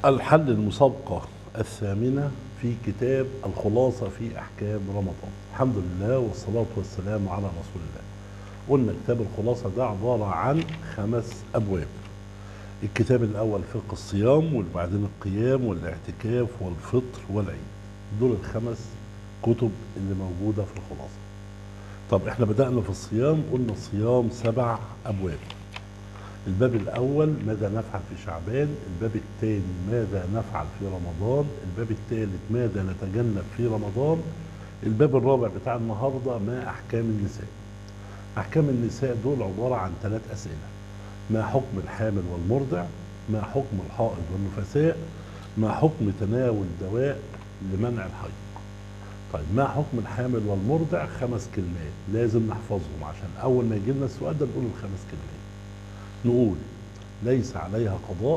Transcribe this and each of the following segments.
الحل المسابقة الثامنة في كتاب الخلاصة في أحكام رمضان الحمد لله والصلاة والسلام على رسول الله قلنا كتاب الخلاصة ده عبارة عن خمس أبواب الكتاب الأول فقه الصيام وبعدين القيام والاعتكاف والفطر والعيد دول الخمس كتب اللي موجودة في الخلاصة طب احنا بدأنا في الصيام قلنا الصيام سبع أبواب الباب الأول ماذا نفعل في شعبان الباب الثاني ماذا نفعل في رمضان الباب الثالث ماذا نتجنب في رمضان الباب الرابع بتاع النهاردة ما أحكام النساء أحكام النساء دول عبارة عن ثلاث أسئلة ما حكم الحامل والمرضع ما حكم الحائض والنفساء ما حكم تناول دواء لمنع الحيض طيب ما حكم الحامل والمرضع خمس كلمات لازم نحفظهم عشان أول ما يجي لنا السؤال ده نقول الخمس كلمات نقول ليس عليها قضاء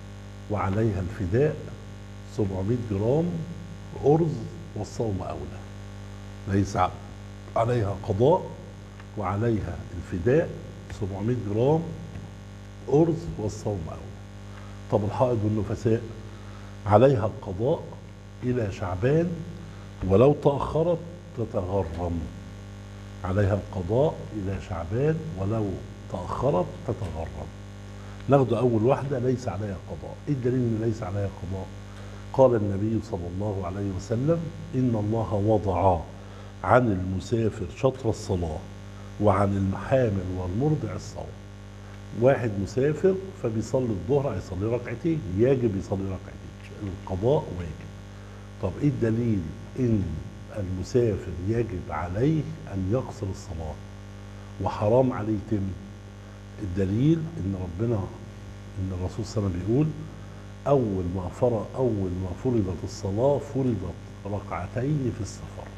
وعليها الفداء 700 جرام أرز والصوم أولى ليس عليها قضاء وعليها الفداء 700 جرام أرز والصوم أولى طب الحائض والنفساء عليها القضاء إلى شعبان ولو تأخرت تتغرم عليها القضاء إلى شعبان ولو تأخرت تتغرم ناخد أول واحدة ليس عليها قضاء إيه الدليل إن ليس عليها قضاء قال النبي صلى الله عليه وسلم إن الله وضع عن المسافر شطر الصلاة وعن المحامل والمرضع الصوم واحد مسافر فبيصلي الظهر هيصلي ركعتين يجب يصلي ركعتين القضاء واجب طب ايه الدليل ان المسافر يجب عليه ان يقصر الصلاه وحرام عليه يتم الدليل ان ربنا ان الرسول صلى الله عليه وسلم بيقول اول ما فرض اول ما فرضت الصلاه فرضت ركعتين في السفر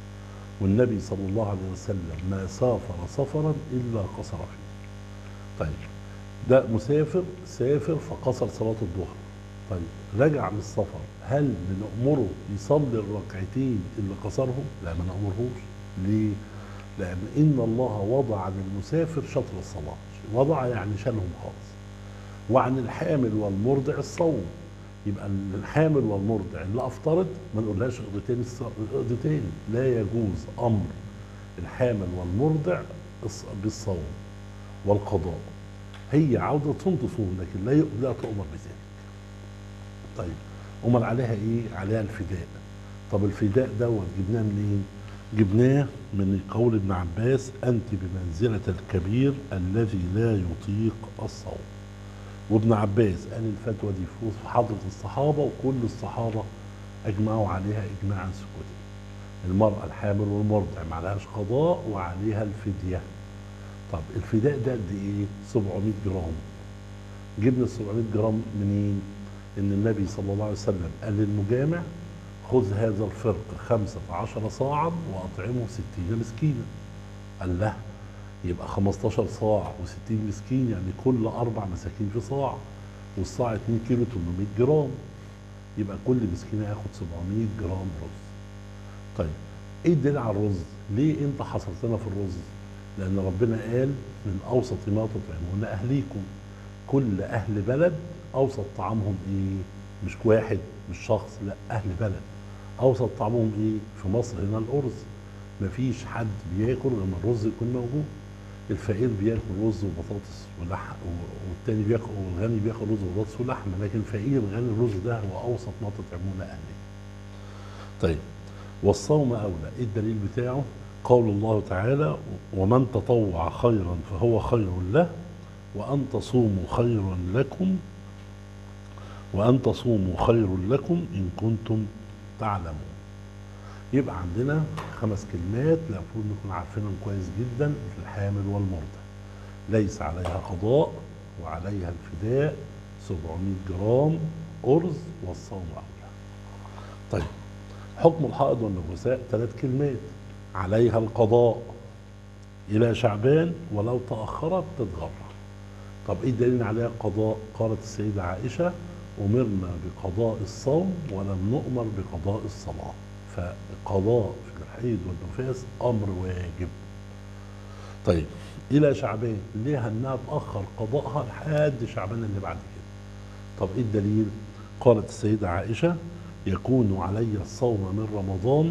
والنبي صلى الله عليه وسلم ما سافر سفرا الا قصر فيه طيب ده مسافر سافر فقصر صلاه الظهر طيب رجع من السفر هل بنأمره يصلي الركعتين اللي قصرهم؟ لا ما نأمرهوش ليه؟ لأن إن الله وضع عن المسافر شطر الصلاة وضع يعني شالهم خالص وعن الحامل والمرضع الصوم يبقى الحامل والمرضع اللي أفطرت ما نقولهاش اقضتين اقضتين لا يجوز أمر الحامل والمرضع بالصوم والقضاء هي عاوزة تصوم تصوم لكن لا لا تؤمر بذلك طيب امال عليها ايه عليها الفداء طب الفداء دوت جبناه منين جبناه من قول ابن عباس انت بمنزله الكبير الذي لا يطيق الصوم وابن عباس قال الفتوى دي في حضره الصحابه وكل الصحابه اجمعوا عليها اجماعا سكوتي المراه الحامل والمرضع ما عليهاش قضاء وعليها الفديه طب الفداء ده قد ايه 700 جرام جبنا 700 جرام منين ان النبي صلى الله عليه وسلم قال للمجامع خذ هذا الفرق خمسة عشر صاعا وأطعمه ستين مسكينا قال له يبقى 15 صاع و60 مسكين يعني كل أربع مساكين في صاع والصاع 2 كيلو 800 جرام يبقى كل مسكين هياخد 700 جرام رز طيب ايه الدليل على الرز ليه انت حصرتنا في الرز لان ربنا قال من اوسط ما تطعمون اهليكم كل اهل بلد اوسط طعامهم ايه مش واحد مش شخص لا اهل بلد اوسط طعامهم ايه في مصر هنا الارز مفيش حد بياكل لما الرز يكون موجود الفقير بياكل رز وبطاطس ولحم والتاني بياكل والغني بياكل رز وبطاطس ولحمه لكن الفقير الغني الرز ده هو اوسط ما تطعمون اهله طيب والصوم اولى ايه الدليل بتاعه قول الله تعالى ومن تطوع خيرا فهو خير له وان تصوموا خير لكم وأن تصوموا خير لكم إن كنتم تعلمون يبقى عندنا خمس كلمات المفروض نكون عارفينهم كويس جدا في الحامل والمرضع ليس عليها قضاء وعليها الفداء 700 جرام أرز والصوم أولى طيب حكم الحائض والنفساء ثلاث كلمات عليها القضاء إلى شعبان ولو تأخرت تتغرى طب إيه الدليل عليها القضاء قالت السيدة عائشة أمرنا بقضاء الصوم ولم نؤمر بقضاء الصلاة فالقضاء في الحيض والنفاس أمر واجب طيب إلى شعبان ليه أنها تأخر قضاءها لحد شعبان اللي بعد كده طب إيه الدليل قالت السيدة عائشة يكون علي الصوم من رمضان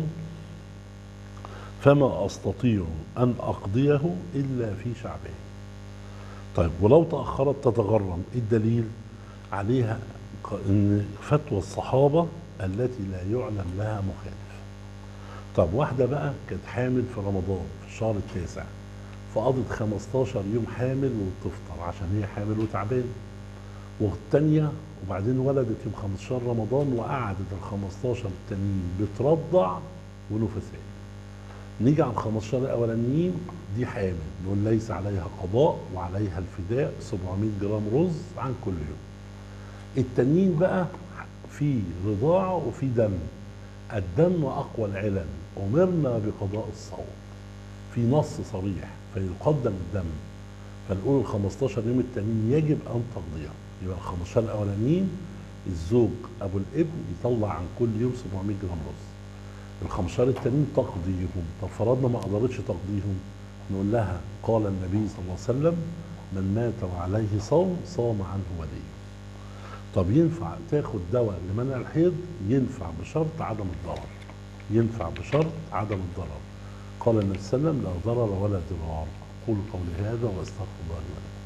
فما أستطيع أن أقضيه إلا في شعبان طيب ولو تأخرت تتغرم إيه الدليل عليها ق- إن فتوى الصحابة التي لا يعلم لها مخالف طب واحدة بقى كانت حامل في رمضان في الشهر التاسع فقضت 15 يوم حامل وبتفطر عشان هي حامل وتعبانه والتانية وبعدين ولدت يوم 15 رمضان وقعدت ال 15 التانيين بترضع ونفساء نيجي على ال 15 الاولانيين دي حامل نقول ليس عليها قضاء وعليها الفداء 700 جرام رز عن كل يوم التانيين بقى في رضاعة وفي دم الدم أقوى العلل أمرنا بقضاء الصوم في نص صريح فيقدم الدم فنقول ال 15 يوم التانيين يجب أن تقضيها يبقى ال 15 الأولانيين الزوج أبو الابن يطلع عن كل يوم 700 جرام رز ال 15 التانيين تقضيهم طب فرضنا ما قدرتش تقضيهم نقول لها قال النبي صلى الله عليه وسلم من مات وعليه صوم صام عنه وليه طب ينفع تاخد دواء لمنع الحيض ينفع بشرط عدم الضرر ينفع بشرط عدم الضرر قال النبي صلى الله عليه وسلم لا ضرر ولا ضرار اقول قولي هذا واستغفر الله لي ولكم